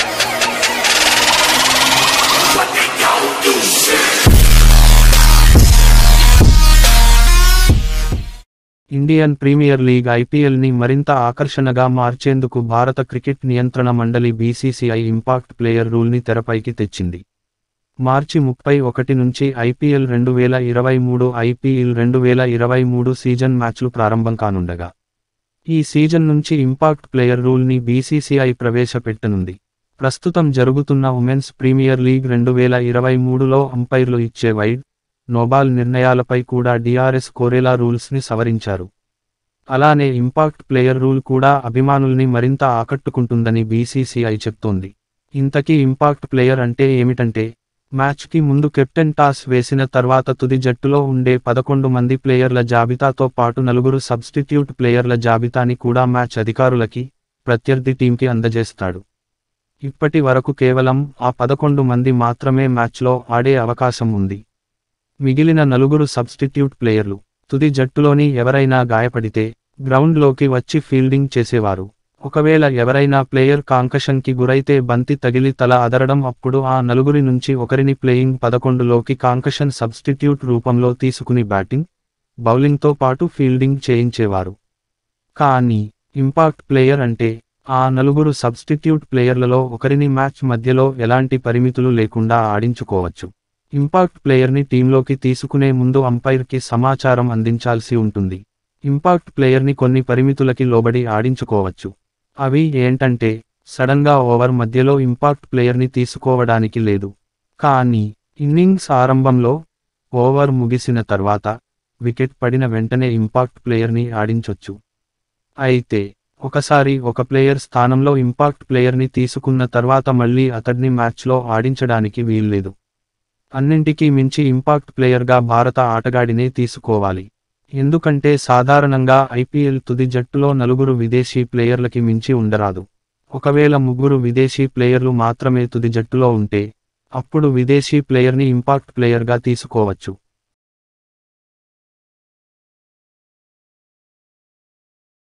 Indian premier league ఐపీఎల్ని మరింత ఆకర్షణగా మార్చేందుకు భారత క్రికెట్ నియంత్రణ మండలి బీసీసీఐ ఇంపాక్ట్ ప్లేయర్ రూల్ని తెరపైకి తెచ్చింది మార్చి ముప్పై ఒకటి నుంచి ఐపీఎల్ రెండు వేల ఇరవై మూడు ఐపీఎల్ రెండు వేల ఇరవై మూడు సీజన్ మ్యాచ్లు ప్రారంభం కానుండగా ఈ సీజన్ నుంచి ఇంపాక్ట్ ప్లేయర్ రూల్ని బీసీసీఐ ప్రవేశపెట్టనుంది ప్రస్తుతం జరుగుతున్న ఉమెన్స్ ప్రీమియర్ లీగ్ రెండు వేల ఇరవై మూడులో అంపైర్లు ఇచ్చే వైడ్ నోబాల్ నిర్ణయాలపై కూడా డిఆర్ఎస్ కోరేలా రూల్స్ని సవరించారు అలానే ఇంపాక్ట్ ప్లేయర్ రూల్ కూడా అభిమానుల్ని మరింత ఆకట్టుకుంటుందని బీసీసీఐ చెప్తోంది ఇంతకీ ఇంపాక్ట్ ప్లేయర్ అంటే ఏమిటంటే మ్యాచ్కి ముందు కెప్టెన్ టాస్ వేసిన తర్వాత తుది జట్టులో ఉండే పదకొండు మంది ప్లేయర్ల జాబితాతో పాటు నలుగురు సబ్స్టిట్యూట్ ప్లేయర్ల జాబితాని కూడా మ్యాచ్ అధికారులకి ప్రత్యర్థి టీంకి అందజేస్తాడు ఇప్పటి వరకు కేవలం ఆ పదకొండు మంది మాత్రమే మ్యాచ్లో ఆడే అవకాశం ఉంది మిగిలిన నలుగురు సబ్స్టిట్యూట్ ప్లేయర్లు తుది జట్టులోని ఎవరైనా గాయపడితే గ్రౌండ్లోకి వచ్చి ఫీల్డింగ్ చేసేవారు ఒకవేళ ఎవరైనా ప్లేయర్ కాంకషన్కి గురైతే బంతి తగిలి తల అదరడం అప్పుడు ఆ నలుగురి నుంచి ఒకరిని ప్లేయింగ్ పదకొండులోకి కాంకషన్ సబ్స్టిట్యూట్ రూపంలో తీసుకుని బ్యాటింగ్ బౌలింగ్తో పాటు ఫీల్డింగ్ చేయించేవారు కానీ ఇంపాక్ట్ ప్లేయర్ అంటే ఆ నలుగురు సబ్స్టిట్యూట్ ప్లేయర్లలో ఒకరిని మ్యాచ్ మధ్యలో ఎలాంటి పరిమితులు లేకుండా ఆడించుకోవచ్చు ఇంపాక్ట్ ప్లేయర్ని టీంలోకి తీసుకునే ముందు అంపైర్కి సమాచారం అందించాల్సి ఉంటుంది ఇంపాక్ట్ ప్లేయర్ని కొన్ని పరిమితులకి లోబడి ఆడించుకోవచ్చు అవి ఏంటంటే సడన్గా ఓవర్ మధ్యలో ఇంపాక్ట్ ప్లేయర్ని తీసుకోవడానికి లేదు కానీ ఇన్నింగ్స్ ఆరంభంలో ఓవర్ ముగిసిన తర్వాత వికెట్ పడిన వెంటనే ఇంపాక్ట్ ప్లేయర్ని ఆడించొచ్చు అయితే ఒకసారి ఒక ప్లేయర్ స్థానంలో ఇంపాక్ట్ ప్లేయర్ని తీసుకున్న తర్వాత మళ్ళీ అతడ్ని మ్యాచ్లో ఆడించడానికి వీల్లేదు అన్నింటికీ మించి ఇంపాక్ట్ ప్లేయర్గా భారత ఆటగాడినే తీసుకోవాలి ఎందుకంటే సాధారణంగా ఐపీఎల్ తుది జట్టులో నలుగురు విదేశీ ప్లేయర్లకి మించి ఉండరాదు ఒకవేళ ముగ్గురు విదేశీ ప్లేయర్లు మాత్రమే తుది జట్టులో ఉంటే అప్పుడు విదేశీ ప్లేయర్ని ఇంపాక్ట్ ప్లేయర్గా తీసుకోవచ్చు